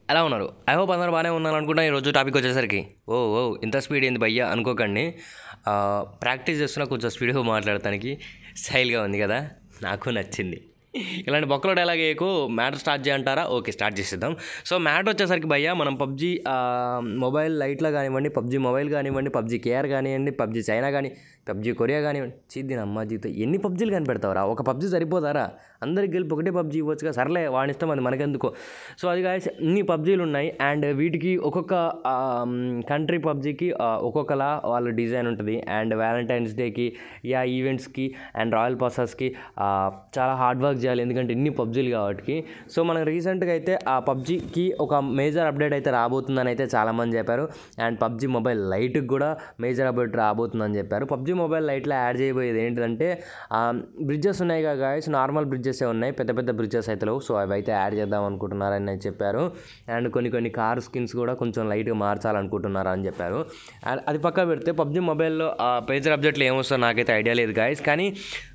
ఎలా ఉన్నారు I hope అందరూ బాగానే ఉన్నారు అనుకుంటా ఈరోజు టాపిక్ వచ్చేసరికి ఓ ఓ ఇంత స్పీడ్ ఏంది భయ్యా అనుకోకండి ఆ, ప్రాక్టీస్ చేస్తున్నా కొంచెం స్పీడ్గా మాట్లాడటానికి స్టైల్గా ఉంది కదా నాకు నచ్చింది ఇలాంటి బొక్కలో డైలాగ్ వేయకు మ్యాటర్ స్టార్ట్ చేయంటారా ఓకే స్టార్ట్ చేసేద్దాం సో మ్యాటర్ వచ్చేసరికి భయ్యా మనం పబ్జీ మొబైల్ లైట్లో కానివ్వండి పబ్జీ మొబైల్ కానివ్వండి పబ్జీ కేఆర్ కానివ్వండి పబ్జీ చైనా కానీ పబ్జీ కొరియా కానివ్వండి చిద్దిన అమ్మ జీవితం ఎన్ని పబ్జీలు కనిపెడతావరా ఒక పబ్జీ సరిపోతారా అందరికి గెలిపి ఒకటే పబ్జీ ఇవ్వచ్చుగా సర్లే వాడి ఇష్టం అది మనకెందుకో సో అది కాదు ఇన్ని పబ్జీలు ఉన్నాయి అండ్ వీటికి ఒక్కొక్క కంట్రీ పబ్జీకి ఒక్కొక్కలా వాళ్ళ డిజైన్ ఉంటుంది అండ్ వ్యాలంటైన్స్ డేకి యా ఈవెంట్స్కి అండ్ రాయల్ పాసెస్కి చాలా హార్డ్ వర్క్ చేయాలి ఎందుకంటే ఇన్ని పబ్జీలు కాబట్టి సో మనకు రీసెంట్గా అయితే ఆ పబ్జీకి ఒక మేజర్ అప్డేట్ అయితే రాబోతుందని అయితే చాలామంది చెప్పారు అండ్ పబ్జీ మొబైల్ లైట్కి కూడా మేజర్ అప్డేట్ రాబోతుందని చెప్పారు పబ్జీ మొబైల్ లైట్లో యాడ్ చేయబోయేది ఏంటంటే బ్రిడ్జెస్ ఉన్నాయి కదా గాయస్ నార్మల్ బ్రిడ్జెస్ ఉన్నాయి పెద్ద పెద్ద బ్రిడ్జెస్ అయితే లేవు సో అవి అయితే యాడ్ చేద్దాం అనుకుంటున్నారని అయితే చెప్పారు అండ్ కొన్ని కొన్ని కార్ స్కిన్స్ కూడా కొంచెం లైట్గా మార్చాలనుకుంటున్నారు అని చెప్పారు అండ్ అది పక్క పెడితే పబ్జీ మొబైల్లో పేజర్ అప్డేట్లు ఏమొస్తుందో నాకైతే ఐడియా లేదు గాయస్ కానీ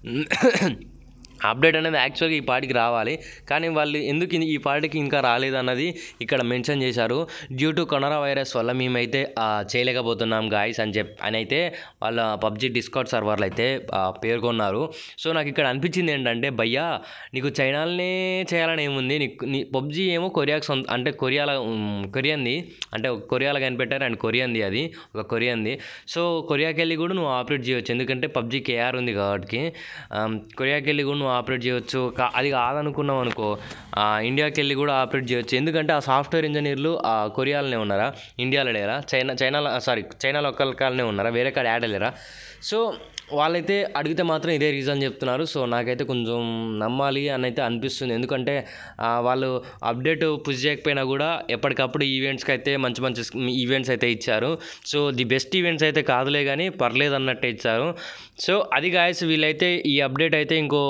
అప్డేట్ అనేది యాక్చువల్గా ఈ పాటికి రావాలి కానీ వాళ్ళు ఎందుకు ఈ పాటికి ఇంకా రాలేదన్నది ఇక్కడ మెన్షన్ చేశారు డ్యూ టు కరోనా వైరస్ వల్ల మేమైతే ఆ, చేయలేకపోతున్నాం గాయస్ అని చెప్పి అని అయితే వాళ్ళ పబ్జి డిస్కౌట్ సర్వర్లు అయితే ఆ, పేర్కొన్నారు సో నాకు ఇక్కడ అనిపించింది ఏంటంటే భయ్యా నీకు చైనాలనే చేయాలని ఏముంది నీకు నీ పబ్జి ఏమో కొరియాకి సొంత అంటే కొరియాలో ఉమ్, కొరియంది అంటే కొరియాలో కనిపెట్టారు అండ్ కొరియంది అది ఒక కొరియంది సో కొరియాకి వెళ్ళి కూడా నువ్వు ఆపరేట్ చేయొచ్చు ఎందుకంటే పబ్జి కేఆర్ ఉంది కాబట్టి ఆమ్, కొరియాకి వెళ్ళి కూడా నువ్వు ఆపరేట్ చేయొచ్చు కా- అది కాదనుకున్నావు అనుకో ఆ, ఇండియాకి వెళ్ళి కూడా ఆపరేట్ చేయొచ్చు ఎందుకంటే ఆ సాఫ్ట్వేర్ ఇంజనీర్లు ఆ కొరియాలోనే ఉన్నారా ఇండియాలో లేరా చైనా చైనాలో సారీ చైనా లోకల్ కాలనే ఉన్నారా వేరే కాడ యాడ్ లేరా సో వాళ్ళైతే అడిగితే మాత్రం ఇదే రీజన్ చెప్తున్నారు సో నాకైతే కొంచెం నమ్మాలి అని అయితే అనిపిస్తుంది ఎందుకంటే ఆ, వాళ్ళు అప్డేట్ పుష్ చేయకపోయినా కూడా ఎప్పటికప్పుడు ఈవెంట్స్కి అయితే మంచి మంచి ఈవెంట్స్ అయితే ఇచ్చారు సో ది బెస్ట్ ఈవెంట్స్ అయితే కాదులే కానీ పర్లేదు అన్నట్టే ఇచ్చారు సో అది గాయస్ వీళ్ళైతే ఈ అప్డేట్ అయితే ఇంకో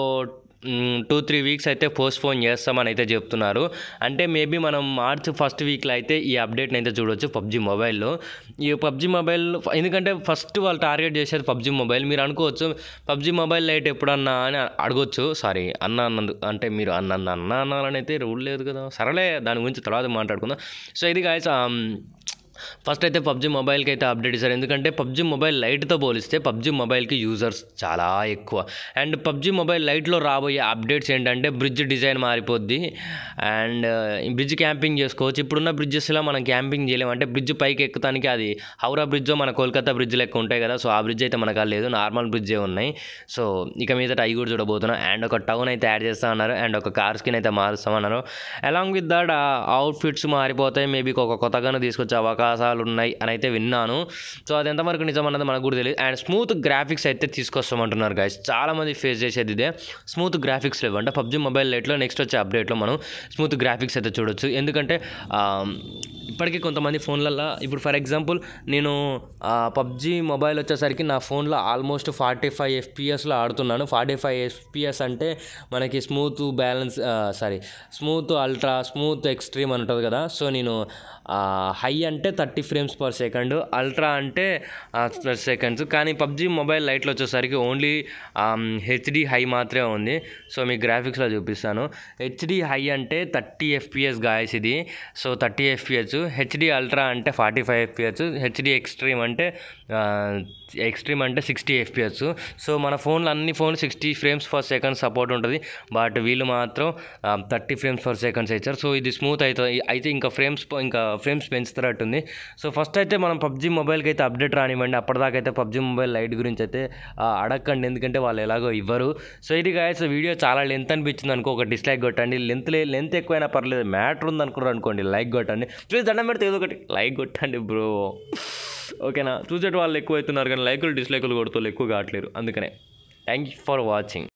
టూ త్రీ వీక్స్ అయితే పోస్ట్పోన్ చేస్తామని అయితే చెప్తున్నారు అంటే మేబీ మనం మార్చ్ ఫస్ట్ వీక్లో అయితే ఈ అప్డేట్ని అయితే చూడొచ్చు పబ్జి మొబైల్లో ఈ పబ్జి మొబైల్ ఎందుకంటే ఫస్ట్ వాళ్ళు టార్గెట్ చేసేది పబ్జి మొబైల్ మీరు అనుకోవచ్చు పబ్జి మొబైల్ లైట్ ఎప్పుడన్నా అని అడగొచ్చు సారీ అన్న అన్నందు అంటే మీరు అన్న అన్న అన్న అన్నారని అయితే రూల్ లేదు కదా సరేలే దాని గురించి తర్వాత మాట్లాడుకుందాం సో ఇది గాయస్ ఫస్ట్ అయితే పబ్జి మొబైల్కి అయితే అప్డేట్ ఇచ్చారు ఎందుకంటే పబ్జి మొబైల్ లైట్తో పోలిస్తే పబ్జి మొబైల్కి యూజర్స్ చాలా ఎక్కువ అండ్ పబ్జి మొబైల్ లైట్లో రాబోయే అప్డేట్స్ ఏంటంటే బ్రిడ్జ్ డిజైన్ మారిపోద్ది అండ్ బ్రిడ్జ్ క్యాంపింగ్ చేసుకోవచ్చు ఇప్పుడున్న బ్రిడ్జెస్లో మనం క్యాంపింగ్ చేయలేము అంటే బ్రిడ్జ్ పైకి ఎక్కుతానికి అది హౌరా బ్రిడ్జ్ మన కోల్కతా బ్రిడ్జ్ లెక్క ఉంటాయి కదా సో ఆ బ్రిడ్జ్ అయితే మనకు లేదు నార్మల్ బ్రిడ్జే ఉన్నాయి సో ఇక మీద అవి కూడా చూడబోతున్నాం అండ్ ఒక టౌన్ అయితే యాడ్ చేస్తా అన్నారు అండ్ ఒక కార్ స్కిన్ అయితే మారుస్తామన్నారు అలాంగ్ విత్ దట్ అవుట్ఫిట్స్ మారిపోతాయి మేబీ ఒక కొత్తగానే తీసుకొచ్చే అవకాశాలు ఉన్నాయి అని అయితే విన్నాను సో అది ఎంతవరకు నిజం అన్నది మనకు కూడా తెలియదు అండ్ స్మూత్ గ్రాఫిక్స్ అయితే తీసుకొస్తామంటున్నారు గైస్ చాలా మంది ఫేస్ చేసేది ఇదే స్మూత్ గ్రాఫిక్స్ లేవు అంటే పబ్జి మొబైల్ లైట్లో నెక్స్ట్ వచ్చే అప్డేట్లో మనం స్మూత్ గ్రాఫిక్స్ అయితే చూడొచ్చు ఎందుకంటే ఆ, ఇప్పటికీ కొంతమంది ఫోన్లలో ఇప్పుడు ఫర్ ఎగ్జాంపుల్ నేను పబ్జి మొబైల్ వచ్చేసరికి నా ఫోన్లో ఆల్మోస్ట్ ఫార్టీ ఫైవ్ ఎఫ్పిఎస్లో ఆడుతున్నాను ఫార్టీ ఫైవ్ ఎఫ్పిఎస్ అంటే మనకి smooth balance sorry smooth ultra smooth extreme అని ఉంటుంది కదా సో నేను హై అంటే thirty frames per second ultra అంటే ప్లస్ సెకండ్స్ కానీ పబ్జి మొబైల్ లైట్లో వచ్చేసరికి ఓన్లీ హెచ్డి హై మాత్రమే ఉంది సో మీ గ్రాఫిక్స్లో చూపిస్తాను హెచ్డి హై అంటే థర్టీ ఎఫ్పిఎస్ గాయస్ ఇది so thirty FPS HD ultra అంటే forty five FPS HD extreme అంటే ఎక్స్ట్రీమ్ అంటే సిక్స్టీ ఎఫ్పిఎస్ సో మన ఫోన్లో అన్ని ఫోన్లు sixty frames per second support ఉంటుంది బట్ వీళ్ళు మాత్రం థర్టీ ఫ్రేమ్స్ పర్ సెకండ్స్ ఇచ్చారు సో ఇది స్మూత్ అవుతుంది అయితే ఇంకా ఫ్రేమ్స్ ఇంకా ఫ్రేమ్స్ పెంచుతున్నట్టుంది సో ఫస్ట్ అయితే మనం పబ్జి మొబైల్కి అయితే అప్డేట్ రానివ్వండి అప్పటిదాకా అయితే పబ్జి మొబైల్ లైట్ గురించి అయితే ఆ, అడగకండి ఎందుకంటే వాళ్ళు ఎలాగో ఇవ్వరు సో ఇది గాయస్ వీడియో చాలా లెంత్ అనిపించింది అనుకో ఒక డిస్లైక్ కొట్టండి లెంత్ లెంత్ ఎక్కువైనా పర్లేదు మ్యాటర్ ఉంది అనుకున్నారు అనుకోండి లైక్ కొట్టండి ప్లీజ్ దండం పెడితే ఏదో ఒకటి లైక్ కొట్టండి బ్రో ఓకేనా చూసేట వాళ్ళు ఎక్కువ అవుతున్నారు కానీ లైకులు డిస్లైకులు కొడుతూ ఎక్కువ కావట్లేరు అందుకనే థ్యాంక్ యూ ఫర్ వాచింగ్